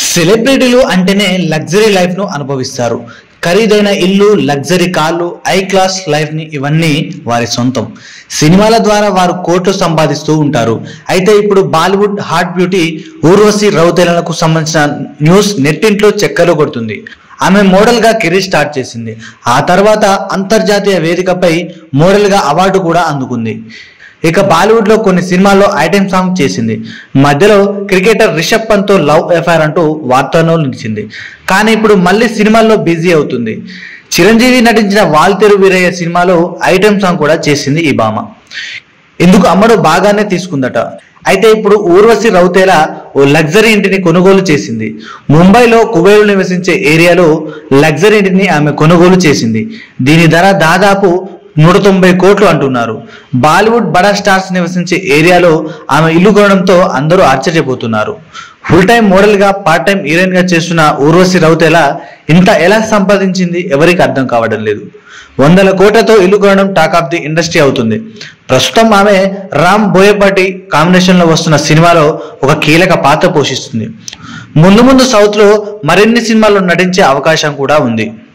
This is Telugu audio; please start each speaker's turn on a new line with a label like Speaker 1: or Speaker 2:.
Speaker 1: సెలబ్రిటీలు అంటేనే లగ్జరీ లైఫ్ ను అనుభవిస్తారు ఖరీదైన ఇల్లు లగ్జరీ కార్లు ఐ క్లాస్ లైఫ్ ని ఇవన్నీ వారి సొంతం సినిమాల ద్వారా వారు కోట్లు సంపాదిస్తూ ఉంటారు అయితే ఇప్పుడు బాలీవుడ్ హాట్ బ్యూటీ ఊర్వశి రౌతేలకు సంబంధించిన న్యూస్ నెట్టింట్లో చక్కర్లు కొడుతుంది ఆమె మోడల్ గా కెరీర్ స్టార్ట్ చేసింది ఆ తర్వాత అంతర్జాతీయ వేదికపై మోడల్ గా అవార్డు కూడా అందుకుంది ఇక బాలీవుడ్ లో కొన్ని సినిమాల్లో ఐటెం సాంగ్ చేసింది మధ్యలో క్రికెటర్ రిషబ్ పంత్ తో లవ్ ఎఫైర్ అంటూ వార్తల్లో నిలిచింది కానీ ఇప్పుడు మళ్ళీ సినిమాల్లో బిజీ అవుతుంది చిరంజీవి నటించిన వాల్తెరు వీరయ్య సినిమాలో ఐటెం సాంగ్ కూడా చేసింది ఈ భామ ఇందుకు అమ్మడు బాగానే తీసుకుందట అయితే ఇప్పుడు ఊర్వశి రౌతేల ఓ లగ్జరీ ఇంటిని కొనుగోలు చేసింది ముంబైలో కుబేరులు నివసించే ఏరియాలో లగ్జరీ ఇంటిని ఆమె కొనుగోలు చేసింది దీని ధర దాదాపు నూట తొంభై కోట్లు అంటున్నారు బాలీవుడ్ బడా స్టార్స్ నివసించే ఏరియాలో ఆమె ఇల్లు కొనడంతో అందరూ ఆశ్చర్యపోతున్నారు ఫుల్ టైం మోడల్ గా పార్ట్ టైం హీరోయిన్ గా చేస్తున్న ఊర్వశి రౌతేల ఇంత ఎలా సంపాదించింది ఎవరికి అర్థం కావడం లేదు వందల కోట్లతో ఇల్లు కొనడం టాక్ ఆఫ్ ది ఇండస్ట్రీ అవుతుంది ప్రస్తుతం ఆమె రామ్ బోయపాటి కాంబినేషన్ లో వస్తున్న సినిమాలో ఒక కీలక పాత్ర పోషిస్తుంది ముందు ముందు సౌత్ లో మరిన్ని సినిమాల్లో నటించే అవకాశం కూడా ఉంది